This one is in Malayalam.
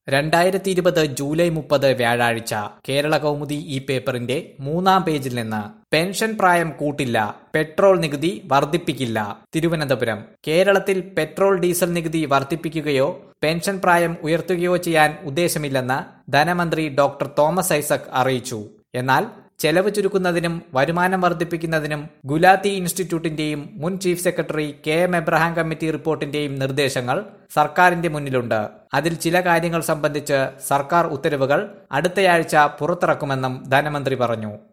രണ്ടായിരത്തി ഇരുപത് ജൂലൈ മുപ്പത് വ്യാഴാഴ്ച കേരള കൗമുദി ഈ പേപ്പറിന്റെ മൂന്നാം പേജിൽ നിന്ന് പെൻഷൻ പ്രായം കൂട്ടില്ല പെട്രോൾ നികുതി വർദ്ധിപ്പിക്കില്ല തിരുവനന്തപുരം കേരളത്തിൽ പെട്രോൾ ഡീസൽ നികുതി വർദ്ധിപ്പിക്കുകയോ പെൻഷൻ പ്രായം ഉയർത്തുകയോ ചെയ്യാൻ ഉദ്ദേശമില്ലെന്ന് ധനമന്ത്രി ഡോക്ടർ തോമസ് ഐസക് അറിയിച്ചു എന്നാൽ ചെലവ് ചുരുക്കുന്നതിനും വരുമാനം വർദ്ധിപ്പിക്കുന്നതിനും ഗുലാത്തി ഇൻസ്റ്റിറ്റ്യൂട്ടിന്റെയും മുൻ chief secretary K M Abraham committee റിപ്പോർട്ടിന്റെയും നിർദ്ദേശങ്ങൾ സർക്കാരിന്റെ മുന്നിലുണ്ട് അതിൽ ചില കാര്യങ്ങൾ സംബന്ധിച്ച് സർക്കാർ ഉത്തരവുകൾ അടുത്തയാഴ്ച പുറത്തിറക്കുമെന്നും ധനമന്ത്രി പറഞ്ഞു